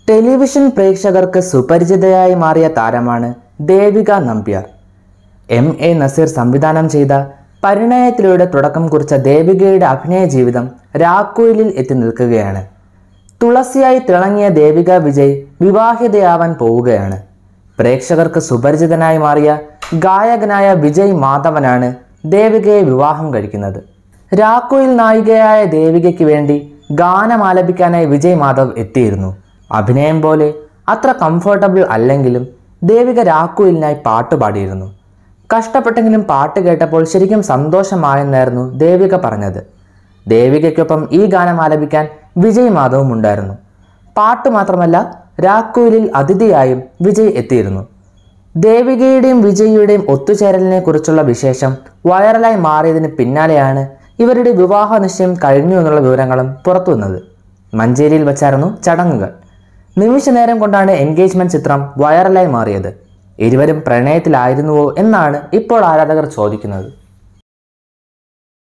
television പ്രേക്ഷകർക്ക് സുപരിചിതയായി മാറിയ താരമാണ് ദേവിക നമ്പ്യാർ എം എ നസീർ സംവിധാനം ചെയ്ത പരിണയത്തിലൂടെ തുടക്കം കുറിച്ച ദേവികയുടെ അഭിനയ ജീവിതം രാക്കുയിലിൽ എത്തി നിൽക്കുകയാണ് തുളസിയായി തിളങ്ങിയ ദേവിക വിജയ് വിവാഹിതയാവാൻ പോവുകയാണ് പ്രേക്ഷകർക്ക് സുപരിചിതനായി മാറിയ ഗായകനായ വിജയ് മാധവനാണ് ദേവികയെ വിവാഹം കഴിക്കുന്നത് രാക്കുയിൽ നായികയായ ദേവികയ്ക്ക് വേണ്ടി ഗാനം ആലപിക്കാനായി വിജയ് മാധവ് എത്തിയിരുന്നു അഭിനയം പോലെ അത്ര കംഫർട്ടബിൾ അല്ലെങ്കിലും ദേവിക രാക്കുയിലിനായി പാട്ട് പാടിയിരുന്നു കഷ്ടപ്പെട്ടെങ്കിലും പാട്ട് കേട്ടപ്പോൾ ശരിക്കും സന്തോഷമായെന്നായിരുന്നു ദേവിക പറഞ്ഞത് ദേവികയ്ക്കൊപ്പം ഈ ഗാനം ആലപിക്കാൻ വിജയ് മാധവും ഉണ്ടായിരുന്നു പാട്ട് മാത്രമല്ല രാക്കുയിലിൽ അതിഥിയായും വിജയ് എത്തിയിരുന്നു ദേവികയുടെയും വിജയിയുടെയും ഒത്തുചേരലിനെ കുറിച്ചുള്ള വിശേഷം വൈറലായി മാറിയതിന് പിന്നാലെയാണ് ഇവരുടെ വിവാഹ നിശ്ചയം കഴിഞ്ഞു എന്നുള്ള വിവരങ്ങളും പുറത്തുവന്നത് മഞ്ചേരിയിൽ വച്ചായിരുന്നു ചടങ്ങുകൾ നിമിഷ നേരം കൊണ്ടാണ് എൻഗേജ്മെന്റ് ചിത്രം വൈറലായി മാറിയത് ഇരുവരും പ്രണയത്തിലായിരുന്നുവോ എന്നാണ് ഇപ്പോൾ ആരാധകർ ചോദിക്കുന്നത്